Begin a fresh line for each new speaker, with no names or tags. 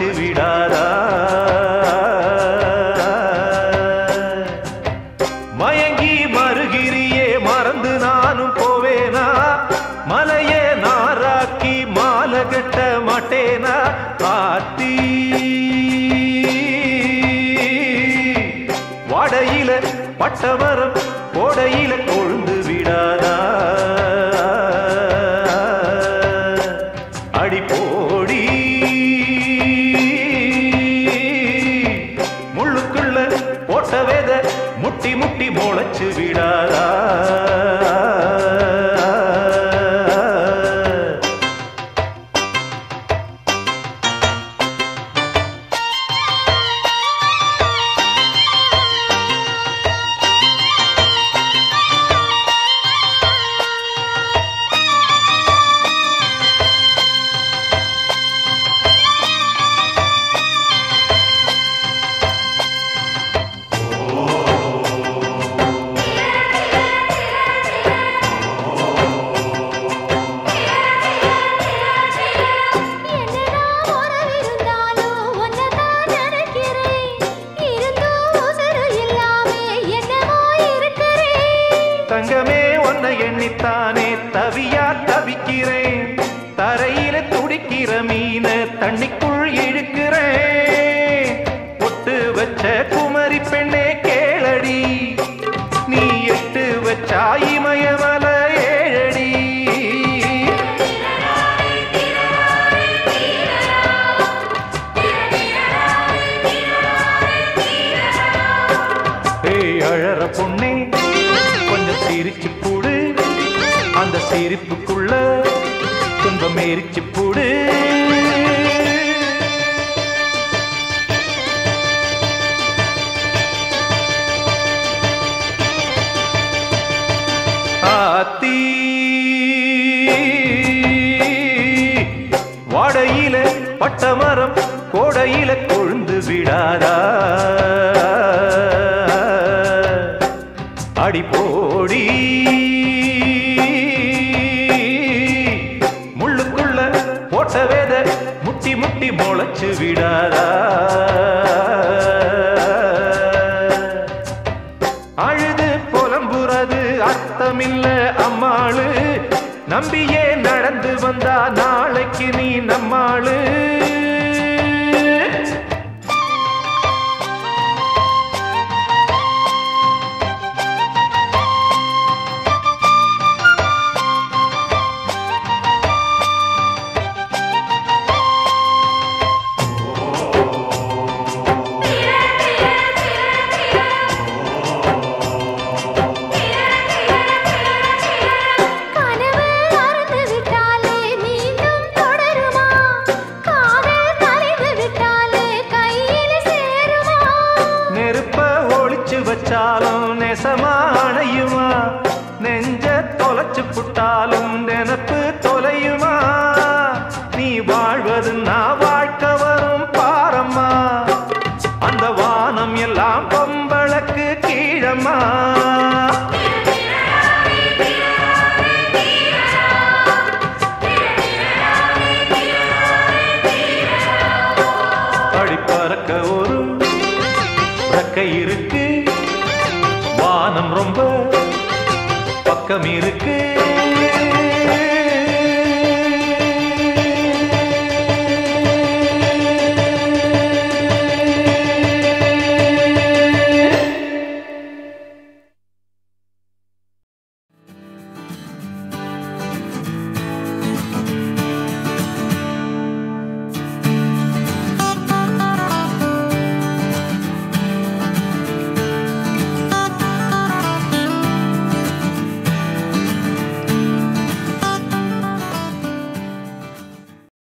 முளைச்சு விடாதா மயங்கி மறுகிரியே மறந்து நானும் போவேனா மலையே நாராக்கி மாலை கட்ட மாட்டேனா ஆத்தி வாடையில பட்டமரம் கோடையில கொழுந்து விடாதா அடி போடி முள்ளுக்குள்ள போட்ட வேத முட்டி முட்டி முளைச்சு விடாதா
என்னதான் உறவிருந்தாலும் உன்னைத்தான் நினைக்கிறேன். இருந்தும் உசுரு இல்லாமே என்னமோ இருக்கிறேன்.
தங்கமே உன்னை எண்ணித்தானே தவியா தவிக்கிறேன் தரையில துடிக்கிற மீன தண்ணிக்குள் இழுக்கிறேன் பொட்டு வச்ச குமரி பெண்ணே கேளடி நீ எட்டு வச்சா இமயமல ஏழடி ஏய் அழற பொண்ணே கொஞ்சம் சிரிச்சு போடு அந்த சிரிப்புக்குள்ள துன்பம் எரிச்சு போடு ஆத்தி வாடையில பட்டமரம் கோடையில கொழுந்து விடாதா அடி போடி முள்ளுக்குள்ள போட்ட வேத முட்டி முட்டி முளைச்சு விடாதா அழுது புலம்புறது அர்த்தமில்ல அம்மாளு நம்பியே நடந்து வந்தா நாளைக்கு நீ நம்மாளு
கனவு அறுந்து விட்டாலே மீண்டும் தொடருமா? காதல் கலைந்து விட்டாலே கையில் சேருமா?
நெருப்ப ஒளிச்சு வச்சாலும் நெசமா அணையுமா நெஞ்ச தொலைச்சு புட்டாலும் நினப்பு தொலையுமா நீ வாழ்வது நான் வாழ்க்க வரும் பாரம்மா அந்த வானம் எல்லாம் பொம்பளக்கு கீழம்மா படி பறக்க ஒரு ரெக்கை இருக்கு வானம் ரொம்ப பக்கம் இருக்கு